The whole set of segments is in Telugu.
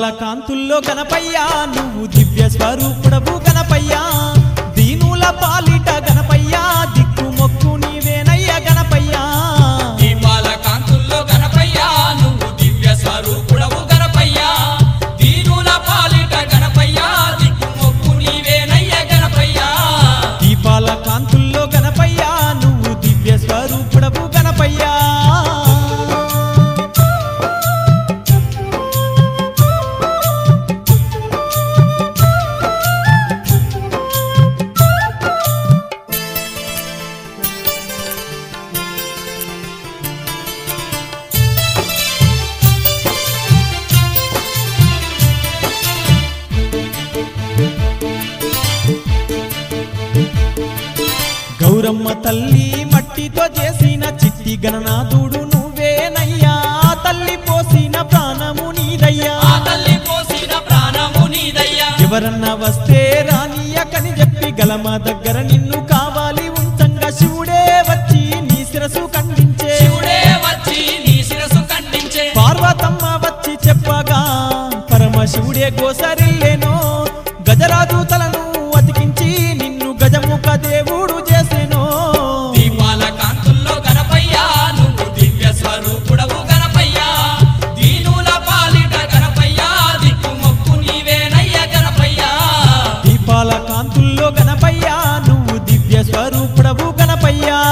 కాంతుల్లో గణపయ్యా నువ్వు దివ్య స్వరూపుడవు గణపయ్యా దీనుల పాలిట గణపయ్యా దిక్కు మొక్కు నీవేనయ్య గణపయ్యా దీపాల కాంతుల్లో గణపయ్యా నువ్వు దివ్య స్వరూపుడవు గణపయ్యా దీనుల పాలిట గణపయ్యా దిక్కు మొక్కు నీవేనయ్య గణపయ్యా దీపాల కాంతుల్లో గణపయ్యా నువ్వు దివ్య స్వరూపుడవు గణపయ్యా గౌరమ్మ తల్లి మట్టితో చేసిన చిట్టి గణనాథుడు నువ్వేనయ్యా తల్లి పోసిన ప్రాణము నీదయ్యా ఆ తల్లి పోసిన ప్రాణము నీదయ్యా ఎవరన్నా వస్తే రానియకని చెప్పి గలమ దగ్గర నిన్ను కావాలి ఉంచంగా శివుడే వచ్చి నీ శిరసు ఖండించే శివుడే వచ్చి నీ శిరసు ఖండించే పార్వతమ్మ వచ్చి చెప్పగా పరమశివుడే గోసరిల్లేనో గజరాజు తలను అతికించి నిన్ను గజముఖ దేవుడు చేసెనో దీపాల కాంతుల్లో గణపయ్యా నువ్వు దివ్య స్వరూపుడవు గణపయ్యా దీనుల పాలిట గణపయ్యా దిక్కు మొక్కు నీవేనయ్య గణపయ్యా దీపాల కాంతుల్లో గణపయ్యా నువ్వు దివ్య స్వరూపుడవు గణపయ్యా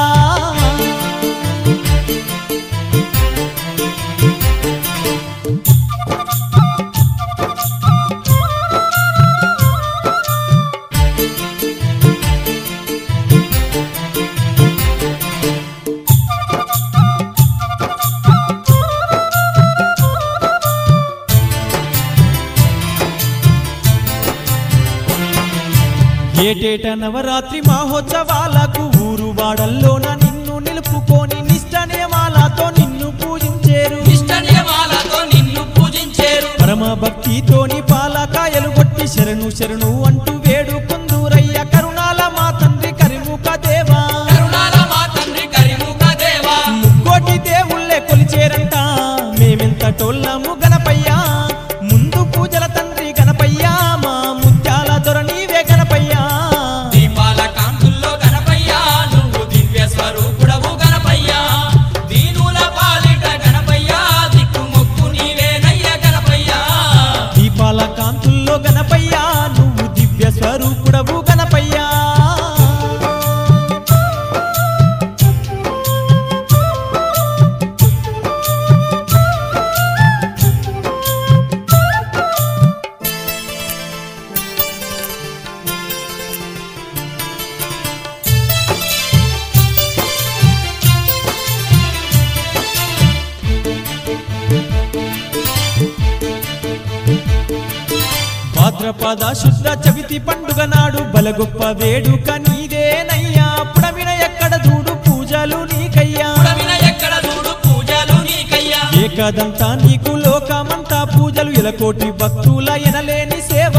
ఏటేట నవరాత్రి మహోత్సవాలకు ఊరు వాడల్లోన నిన్ను నిలుపుకొని నిష్టనే మాలతో నిన్ను పూజించేరు ఇష్ట నియమాలతో నిన్ను పూజించేరు పరమ భక్తితోని పాలకాయలు కొట్టి శరణు శరణు అంటూ వేడుకుందూరయ్య కరుణాల మా తండ్రి కరిముఖ దేవా కరుణాల మా తండ్రి కరిముఖ దేవా ముక్కోటి దేవుళ్ళే కొలిచేరంట మేమెంత టోళ్ళము గణపయ్యా ముందు పూజల తండ్రి గణపయ్యా మా ముత్యాల దొర నీవే గణపయ్యా దీపాల కాంతుల్లో గణపయ్యా నువ్వు దివ్య స్వరూపుడవు గణపయ్యా దీనుల పాలిట గణపయ్యా దిక్కు మొక్కు నీవేనయ్య గణపయ్యా దీపాల కాంతుల్లో గణపయ్యా నువ్వు దివ్య స్వరూపుడవు గణపయ్యా భాద్రపద శుద్ధ చవితి పండుగ నాడు బలగొప్ప వేడుక నీదేనయ్యా పుడమిన ఎక్కడ చూడు పూజలు నీకయ్యా పుడమిన ఎక్కడ చూడు పూజలు నీకయ్యా ఏకదంతా నీకు లోకమంతా పూజలు ఇలకోటి భక్తుల ఎనలేని సేవ